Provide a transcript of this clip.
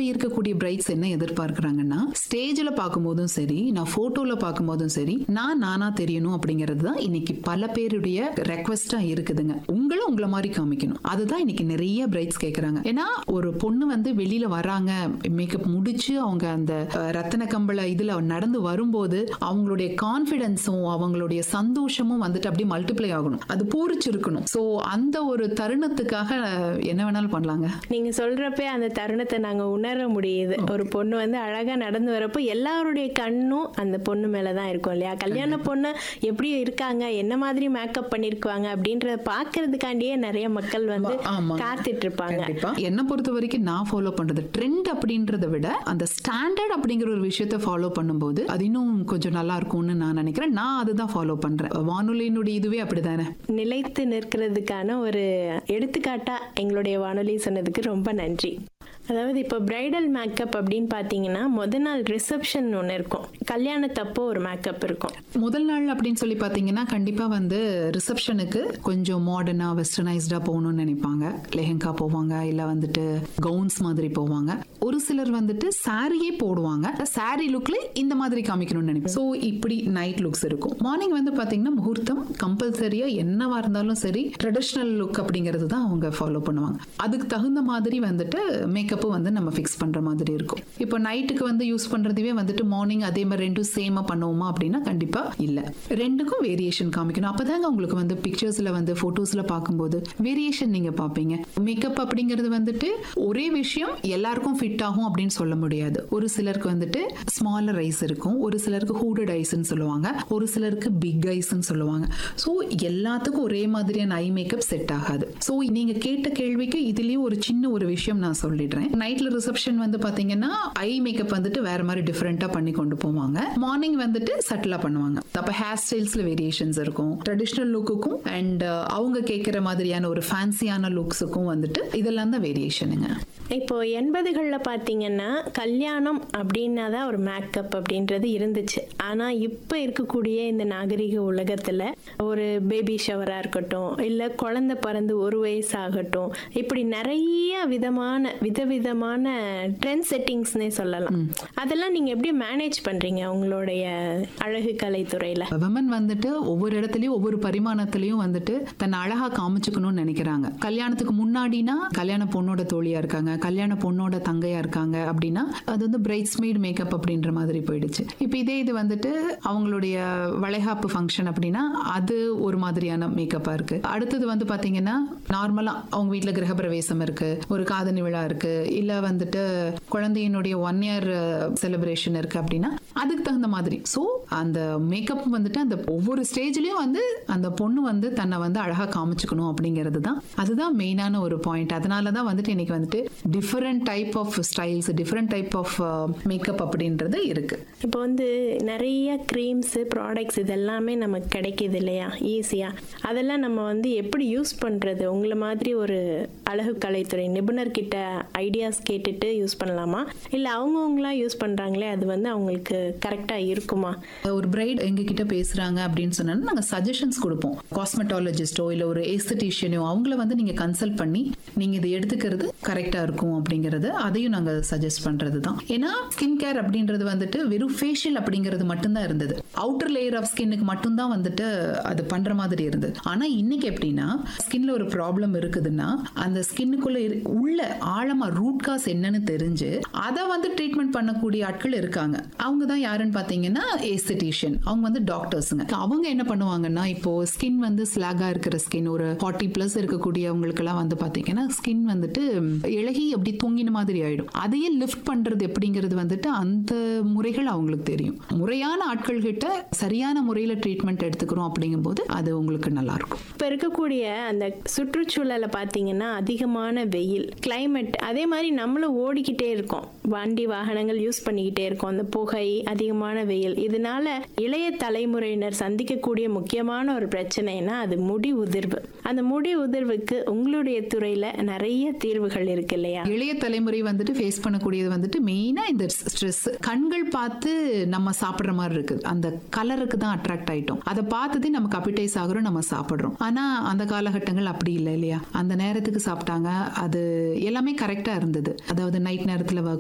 இருக்கக்கூடிய பிரைட்ஸ் என்ன எதிர்பார்க்கறாங்கன்னா ஸ்டேஜ்ல பார்க்கும்போதும் சரி நான் போட்டோல பார்க்கும்போதும் சரி நான் நானா தெரியணும் அப்படிங்கிறது தான் இன்னைக்கு பல பேருடைய ரெக்வஸ்டா இருக்குதுங்க உங்களும் உங்களை மாதிரி காமிக்கணும் அதுதான் இன்னைக்கு நிறைய பிரைட்ஸ் கேக்குறாங்க ஏன்னா ஒரு பொண்ணு வந்து வெளியில வராங்க மேக்கப் முடிச்சு அவங்க அந்த அஹ், ரத்தன கம்பள இதுல நடந்து வரும்போது அவங்களுடைய கான்பிடன்ஸும் அவங்களுடைய சந்தோஷமும் வந்துட்டு அப்படியே மல்டிப்ளை ஆகணும் அது பூரிச்சிருக்கணும் சோ அந்த ஒரு தருணத்துக்காக என்ன வேணாலும் பண்ணலாங்க நீங்க சொல்றப்பே அந்த தருணத்தை நாங்க உணர முடியுது ஒரு பொண்ணு வந்து அழகா நடந்து வரப்போ எல்லாருடைய கண்ணும் அந்த பொண்ணு மேலதான் இருக்கும் இல்லையா கல்யாண பொண்ணு எப்படி இருக்காங்க என்ன மாதிரி மேக்கப் பண்ணிருக்காங்க அப்படின்றத பாக்குறதுக்காண்டியே நிறைய மக்கள் வந்து ஆமா. காத்துட்டு இருப்பாங்க கண்டிப்பா என்ன பொறுத்த வரைக்கும் நான் ஃபாலோ பண்றது ட்ரெண்ட் அப்படின்றத விட அந்த ஸ்டாண்டர்ட் அப்படிங்கிற ஒரு விஷயத்த ஃபாலோ பண்ணும்போது அது இன்னும் கொஞ்சம் நல்லா இருக்கும்னு நான் நினைக்கிறேன் நான் அதுதான் ஃபாலோ பண்றேன் வானொலியினுடைய இதுவே அப்படிதானே நிலைத்து நிற்கிறதுக்கான ஒரு எடுத்துக்காட்டா எங்களுடைய வானொலி சொன்னதுக்கு ரொம்ப நன்றி அதாவது இப்போ பிரைடல் மேக்கப் அப்படின்னு பார்த்தீங்கன்னா முத நாள் ரிசப்ஷன் ஒன்று இருக்கும் கல்யாணத்தப்போ ஒரு மேக்கப் இருக்கும் முதல் நாள் அப்படின்னு சொல்லி பார்த்தீங்கன்னா கண்டிப்பா வந்து ரிசப்ஷனுக்கு கொஞ்சம் மாடர்னா வெஸ்டர்னைஸ்டா போகணும்னு நினைப்பாங்க லெஹங்கா போவாங்க இல்ல வந்துட்டு கவுன்ஸ் மாதிரி போவாங்க ஒரு சிலர் வந்துட்டு சாரியே போடுவாங்க சாரி லுக்ல இந்த மாதிரி காமிக்கணும்னு நினைப்பாங்க ஸோ இப்படி நைட் லுக்ஸ் இருக்கும் மார்னிங் வந்து பாத்தீங்கன்னா முகூர்த்தம் கம்பல்சரியா என்னவா இருந்தாலும் சரி ட்ரெடிஷ்னல் லுக் அப்படிங்கிறது தான் அவங்க ஃபாலோ பண்ணுவாங்க அதுக்கு தகுந்த மாதிரி வந்துட்டு மேக்கப்பு வந்து நம்ம ஃபிக்ஸ் பண்ற மாதிரி இருக்கும் இப்போ நைட்டுக்கு வந்து யூஸ் பண்றதுவே வந்துட்டு மார்னிங் அதே மாதிரி ரெண்டும் சேமா பண்ணுவோமா அப்படின்னா கண்டிப்பா இல்ல ரெண்டுக்கும் வேரியேஷன் காமிக்கணும் அப்பதாங்க உங்களுக்கு வந்து பிக்சர்ஸ்ல வந்து போட்டோஸ்ல பார்க்கும்போது வேரியேஷன் நீங்க பாப்பீங்க மேக்கப் அப்படிங்கிறது வந்துட்டு ஒரே விஷயம் எல்லாருக்கும் ஃபிட் ஆகும் அப்படின்னு சொல்ல முடியாது ஒரு சிலருக்கு வந்துட்டு ஸ்மாலர் ஐஸ் இருக்கும் ஒரு சிலருக்கு ஹூடட் ஐஸ்ன்னு சொல்லுவாங்க ஒரு சிலருக்கு பிக் ஐஸ்ன்னு சொல்லுவாங்க ஸோ எல்லாத்துக்கும் ஒரே மாதிரியான ஐ மேக்கப் செட் ஆகாது ஸோ நீங்க கேட்ட கேள்விக்கு இதுலயும் ஒரு சின்ன ஒரு விஷயம் நான் சொல்லிடுறேன் நைட்ல ரிசப்ஷன் வந்து பாத்தீங்கன்னா ஐ மேக்கப் வந்துட்டு வேற மாதிரி டிஃப்ரெண்டா பண்ணி கொண்டு போவாங்க மார்னிங் வந்துட்டு சட்டிலா பண்ணுவாங்க அப்ப ஹேர் ஸ்டைல்ஸ்ல வேரியேஷன்ஸ் இருக்கும் ட்ரெடிஷ்னல் லுக்குக்கும் அண்ட் அவங்க கேட்குற மாதிரியான ஒரு ஃபேன்சியான லுக்ஸுக்கும் வந்துட்டு இதெல்லாம் தான் வேரியேஷனுங்க இப்போ எண்பதுகளில் பார்த்தீங்கன்னா கல்யாணம் அப்படின்னா தான் ஒரு மேக்கப் அப்படின்றது இருந்துச்சு ஆனால் இப்போ இருக்கக்கூடிய இந்த நாகரிக உலகத்தில் ஒரு பேபி ஷவராக இருக்கட்டும் இல்லை குழந்தை பிறந்து ஒரு வயசு ஆகட்டும் இப்படி நிறைய விதமான விதவிதமான ட்ரெண்ட் செட்டிங்ஸ்னே சொல்லலாம் அதெல்லாம் நீங்கள் எப்படி மேனேஜ் பண்ணுறீங்க உங்களுடைய அழகு கலைத்துறையில் விமன் வந்துட்டு ஒவ்வொரு இடத்துலயும் ஒவ்வொரு பரிமாணத்திலயும் வந்துட்டு தன்னை அழகா காமிச்சுக்கணும்னு நினைக்கிறாங்க கல்யாணத்துக்கு முன்னாடினா கல்யாண பொண்ணோட தோழியா இருக்காங்க கல்யாண பொண்ணோட தங்கையா இருக்காங்க அப்படின்னா அது வந்து பிரைட்ஸ்மெய்ட் மேக்கப் அப்படின்ற மாதிரி போயிடுச்சு இப்போ இதே இது வந்துட்டு அவங்களுடைய வளைகாப்பு ஃபங்க்ஷன் அப்படின்னா அது ஒரு மாதிரியான மேக்கப்பா இருக்கு அடுத்தது வந்து பாத்தீங்கன்னா நார்மலா அவங்க வீட்ல கிரகப்பிரவேசம் இருக்கு ஒரு காதணி விழா இருக்கு இல்ல வந்துட்டு குழந்தையினுடைய ஒன் இயர் செலிப்ரேஷன் இருக்கு அப்படின்னா அதுக்கு தகுந்த மாதிரி ஸோ அந்த மேக்கப் வந்துட்டு அந்த ஒவ்வொரு ஸ்டேஜ்லயும் வந்து அந்த பொண்ணு வந்து தன்னை வந்து அழகா காமிச்சுக்கணும் அப்படிங்கிறது தான் அதுதான் மெயினான ஒரு பாயிண்ட் அதனால தான் வந்துட்டு இன்னைக்கு வந்துட்டு different type of styles different type of makeup அப்படின்றது இருக்கு இப்போ வந்து நிறைய க்ரீம்ஸ் ப்ராடக்ட்ஸ் இதெல்லாமே நமக்கு கிடைக்குது இல்லையா ஈஸியாக அதெல்லாம் நம்ம வந்து எப்படி யூஸ் பண்ணுறது உங்களை மாதிரி ஒரு அழகு கலைத்துறை நிபுணர்கிட்ட ஐடியாஸ் கேட்டுட்டு யூஸ் பண்ணலாமா இல்லை அவங்கவுங்களா யூஸ் பண்ணுறாங்களே அது வந்து அவங்களுக்கு கரெக்டாக இருக்குமா ஒரு பிரைட் எங்ககிட்ட பேசுறாங்க அப்படின்னு சொன்னா நாங்க சஜஷன்ஸ் கொடுப்போம் காஸ்மெட்டாலஜிஸ்டோ இல்ல ஒரு எஸ்தட்டிஷியனோ அவங்கள வந்து நீங்க கன்சல்ட் பண்ணி நீங்க இதை எடுத்துக்கிறது கரெக்டா இருக்கும் அப்படிங்கறது அதையும் நாங்க சஜஸ்ட் பண்றது தான் ஏன்னா ஸ்கின் கேர் அப்படின்றது வந்துட்டு வெறும் ஃபேஷியல் அப்படிங்கிறது மட்டும்தான் இருந்தது அவுட்டர் லேயர் ஆஃப் ஸ்கின்னுக்கு மட்டும்தான் வந்துட்டு அது பண்ற மாதிரி இருந்தது ஆனா இன்னைக்கு எப்படின்னா ஸ்கின்ல ஒரு ப்ராப்ளம் இருக்குதுன்னா அந்த ஸ்கின்னுக்குள்ள உள்ள ஆழமா ரூட் காஸ் என்னன்னு தெரிஞ்சு அதை வந்து ட்ரீட்மெண்ட் பண்ணக்கூடிய ஆட்கள் இருக்காங்க அவங்க தான் யாருன்னு பாத்தீங்கன்னா எஸ்தட்டிஷியன் அவங்க வந்து டாக்டர்ஸுங்க அவங்க என்ன பண்ணுவாங்கன்னா இப்போ ஸ்கின் வந்து ஸ்லாகா இருக்கிற ஸ்கின் ஒரு ஃபார்ட்டி பிளஸ் இருக்கக்கூடியவங்களுக்கு எல்லாம் வந்து பாத்தீங்கன்னா ஸ்கின் வந்துட்டு இழகி அப்படி தூங்கின மாதிரி ஆயிடும் அதையே லிஃப்ட் பண்றது எப்படிங்கிறது வந்துட்டு அந்த முறைகள் அவங்களுக்கு தெரியும் முறையான ஆட்கள் கிட்ட சரியான முறையில ட்ரீட்மெண்ட் எடுத்துக்கிறோம் அப்படிங்கும்போது அது உங்களுக்கு நல்லா இருக்கும் இப்போ இருக்கக்கூடிய அந்த சுற்றுச்சூழலை பார்த்தீங்கன்னா அதிகமான வெயில் climate அதே மாதிரி நம்மளும் ஓடிக்கிட்டே இருக்கோம் வண்டி வாகனங்கள் யூஸ் பண்ணிக்கிட்டே இருக்கோம் அந்த புகை அதிகமான வெயில் இதனால இளைய தலைமுறையினர் சந்திக்கக்கூடிய முக்கியமான ஒரு பிரச்சனைனா அது முடி உதிர்வு அந்த முடி உதிர்வுக்கு உங்களுடைய துறையில நிறைய தீர்வுகள் இருக்கு இல்லையா இளைய தலைமுறை வந்துட்டு ஃபேஸ் பண்ணக்கூடியது வந்துட்டு மெயினா இந்த ஸ்ட்ரெஸ் கண்கள் பார்த்து நம்ம சாப்பிடுற மாதிரி இருக்கு அந்த கலருக்கு தான் அட்ராக்ட் ஆயிட்டோம் அதை பார்த்ததே நமக்கு அப்பிடைஸ் ஆகுறோம் நம்ம சாப்பிடுறோம் ஆனா அந்த காலகட்டங்கள் அப்படி இல்லை இல்லையா அந்த நேரத்துக்கு சாப்பிட்டாங்க அது எல்லாமே கரெக்டா இருந்தது அதாவது நைட் நேரத்துல